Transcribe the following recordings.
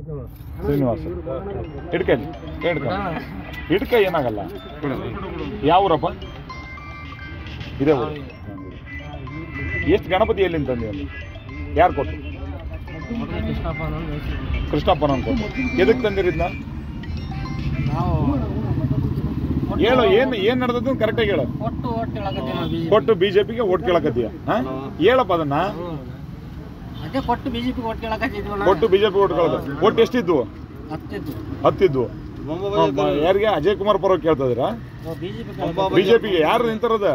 ಶ್ರೀನಿವಾಸ ಹಿಡ್ಕಲ್ಲಿ ಹಿಡ್ಕ ಹಿಡ್ಕ ಏನಾಗಲ್ಲ ಯಾವ ಊರಪ್ಪ ಇದೇ ಊರು ಎಷ್ಟು ಗಣಪತಿ ಎಲ್ಲಿಂದ ತಂದೆ ಯಾರು ಕೊಟ್ಟು ಕೃಷ್ಣಪ್ಪನ ಕೊಟ್ಟು ಎದಕ್ಕೆ ತಂದಿರಿದ್ನ ನಾವು ಹೇಳು ಏನು ಏನು ನಡೆದದ್ದು ಕರೆಕ್ಟಾಗಿ ಹೇಳು ಒಟ್ಟು ಒಟ್ಟು ಹೇಳಕತ್ತೀವಿ ನಾವು BJP. ಕೊಟ್ಟು ಬಿಜೆಪಿಗೆ ಓಟ್ ಕೇಳಕತ್ತೀಯ ಹಾ ಹೇಳಪ್ಪ ಅದನ್ನ ಹ್ಮ್. ಅದೇ ಕೊಟ್ಟು ಬಿಜೆಪಿ ಒಟ್ಟು ಹೇಳಕತ್ತಿದ್ವಿ ನಾವು. ಕೊಟ್ಟು ಬಿಜೆಪಿ ಓಟ್ ಕೇಳಕ ಓಟ್ ಎಷ್ಟಿದ್ವು ಹತ್ತಿದ್ದು ಹತ್ತಿದ್ವು ಹ, ಮ- ಯಾರಿಗೆ ಅಜಯ್ ಕುಮಾರ್ ಪರ ಕೇಳ್ತಾ ಇದೀರಾ ಬಿಜೆಪಿ ಬಿಜೆಪಿಗೆ ಯಾರು ನಿಂತಿರೋದ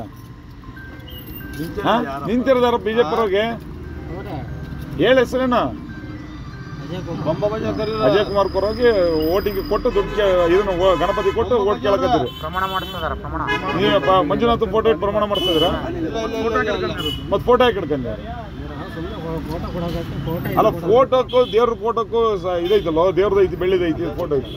ಹಾ ನಿಂತಿರೋದಾರ ಬಿಜೆಪಿ ಪರವಾಗಿ ಹೇಳ ಹೆಸರೇನು ಅಜಯ್ ಕುಮಾರ್ ಅಜಯ್ ಕುಮಾರ್ ಪರವಾಗಿ ಓಟಿಗೆ ಕೊಟ್ಟು ದುಡ್ಡು ಕೇ- ಇದನ್ನ ಓ- ಗಣಪತಿ ಕೊಟ್ಟು ಓಟ್ ಕೇಳಕತ್ತೀರಿ ಪ್ರಮಾಣ ಮಾಡಿಸ್ತಿದಾರ ಪ್ರಮಾಣ ನೀವಪ್ಪ ಮಂಜುನಾಥ್ ಫೋಟೋ ಇಟ್ಟು ಪ್ರಮಾಣ ಮಾಡಿಸ್ತಿದ್ರ ಮತ್ತೆ ಫೋಟೋ ಹಾಕಿ ಹಿಡ್ಕೊಂಡೆ ಸುಮ್ಮನೆ ಫೋಟೋ ಕೊಡಕತ್ತಿ ಫೋಟೋ ಅಲ್ಲ ಫೋಟೋಕ್ಕೂ ದೇವ್ರ ಫೋಟೋಕ್ಕೂ ಸ- ಇದೈತಲ್ಲ ದೇವ್ರದ್ದು ಐತಿ ಬೆಳ್ಳಿದೈತಿ ಫೋಟೋ ಐತಿ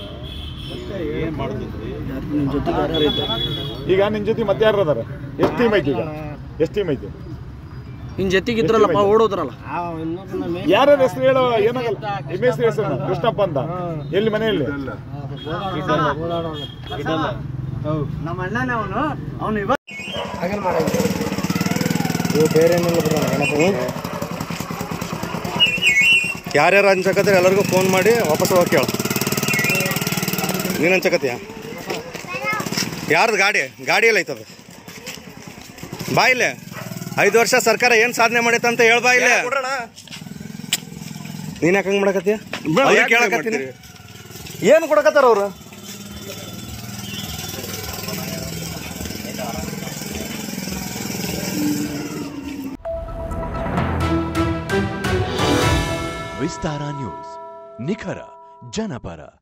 ನಿಮ್ ಜೊತೆ ಯಾರು ಐತೆ ಈಗ ನಿನ್ ಜೊತೆ ಮತ್ತೆ ಯಾರು ಅದಾರ ಎಷ್ಟು ಟೀಮ್ ಐತಿ ಈಗ ಎಷ್ಟು ಟೀಮ್ ಐತಿ ನಿನ್ ಜೊತೆಗೆ ಇದ್ರಲ್ಲಪ್ಪ ಓಡೋದ್ರಲ್ಲ ಯಾರ್ಯಾರ ಹೆಸರು ಹೇಳೋ ಏನಾಗಲ್ಲ ನಿಮ್ಮ ಹೆಸರು ಹೆಸರು ಕೃಷ್ಣಪ್ಪ ಅಂತ ಎಲ್ಲಿ ಮನೆಯಲ್ಲಿ ನಮ್ಮ ಅಣ್ಣನೇ ಅವನು ಅವನು ಇವತ್ತು ಯಾರ್ಯಾರು ಹಂಚಕತ್ತೀರಿ ಎಲ್ಲರಿಗೂ ಫೋನ್ ಮಾಡಿ ವಾಪಸ್ ಹೋಗಿ ಕೇಳು ನೀನು ಹಂಚಕತ್ತೀಯ ಯಾರ್ದು ಗಾಡಿ ಗಾಡಿ ಎಲ್ಲ ಐತದ ಬಾ ಇಲ್ಲೇ ಐದು ವರ್ಷ ಸರ್ಕಾರ ಏನು ಸಾಧನೆ ಮಾಡೈತೆ ಅಂತ ಹೇಳ್ ಬಾ ಇಲ್ಲೇ ನೀನ್ ಯಾಕೆ ಹಂಗೆ ಮಾಡಕತ್ತೀಯ ಅವ್ರಿಗೆ ಕೇಳಕತ್ತೀನಿ ಏನು ಕೊಡಕತ್ತಾರ ಅವ್ರು ವಿಸ್ತಾರ ನ್ಯೂಸ್ ನಿಖರ ಜನಪರ